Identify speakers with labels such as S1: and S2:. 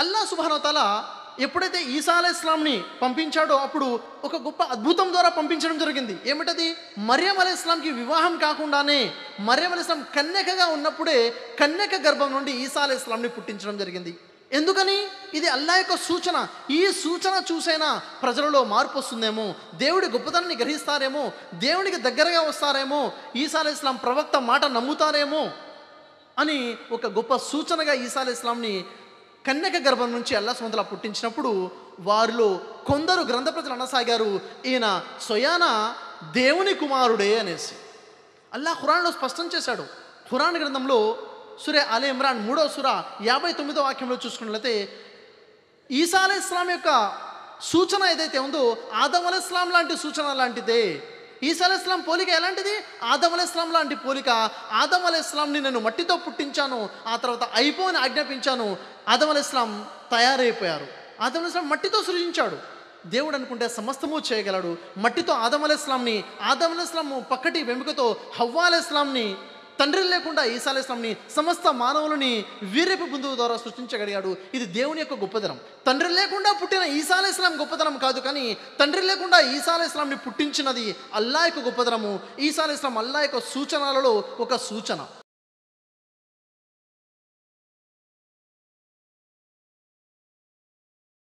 S1: అల్లా సుబానవతాల ఎప్పుడైతే ఈసా అలై ఇస్లాంని పంపించాడో అప్పుడు ఒక గొప్ప అద్భుతం ద్వారా పంపించడం జరిగింది ఏమిటది మరియం అలై ఇస్లాంకి వివాహం కాకుండానే మరియం అలై ఇస్లాం కన్యకగా ఉన్నప్పుడే కన్యక గర్భం నుండి ఈసా అలై ఇస్లాంని పుట్టించడం జరిగింది ఎందుకని ఇది అల్లా యొక్క సూచన ఈ సూచన చూసైనా ప్రజలలో మార్పు వస్తుందేమో దేవుడి గొప్పతనాన్ని గ్రహిస్తారేమో దేవునికి దగ్గరగా వస్తారేమో ఈసా అలై ఇస్లాం ప్రవక్త మాట నమ్ముతారేమో అని ఒక గొప్ప సూచనగా ఈసా అలై ఇస్లాంని కన్యక గర్భం నుంచి అల్లా సొంతలా పుట్టించినప్పుడు వారిలో కొందరు గ్రంథ ప్రజలు అనసాగారు ఈయన స్వయాన దేవుని కుమారుడే అనేసి అల్లా ఖురాన్లో స్పష్టం చేశాడు ఖురాన్ గ్రంథంలో సురే అలే ఇమ్రాన్ మూడో సుర యాభై తొమ్మిదో వాక్యంలో చూసుకున్నట్లయితే ఈసా అలై ఇస్లాం యొక్క సూచన ఏదైతే ఉందో ఆదం అలై ఇస్లాం లాంటి సూచన లాంటిదే ఈసా అలై ఇస్లాం పోలిక ఎలాంటిది ఆదం అలై ఇస్లాం లాంటి పోలిక ఆదం అలై ఇస్లాంని నేను మట్టితో పుట్టించాను ఆ తర్వాత అయిపోని ఆజ్ఞాపించాను ఆదం అలై ఇస్లాం తయారైపోయారు ఆదం అలై ఇస్లాం మట్టితో సృజించాడు దేవుడు అనుకుంటే సమస్తము చేయగలడు మట్టితో ఆదం అలై ఇస్లాంని ఆదం అలై ఇస్లాం పక్కటి వెముకతో హవ్వా అలై ఇస్లాంని తండ్రి లేకుండా ఈసా అలై ఇస్లాంని సమస్త మానవులని వీరపు బిందువు ద్వారా సృష్టించగలిగాడు ఇది దేవుని యొక్క గొప్పతనం తండ్రి లేకుండా పుట్టిన ఈసా అలై ఇస్లాం గొప్పతనం కాదు కానీ తండ్రి లేకుండా ఈసా అలై ఇస్లాంని పుట్టించినది అల్లా యొక్క గొప్పతనము ఈసా అలై ఇస్లాం అల్లా యొక్క సూచనలలో ఒక సూచన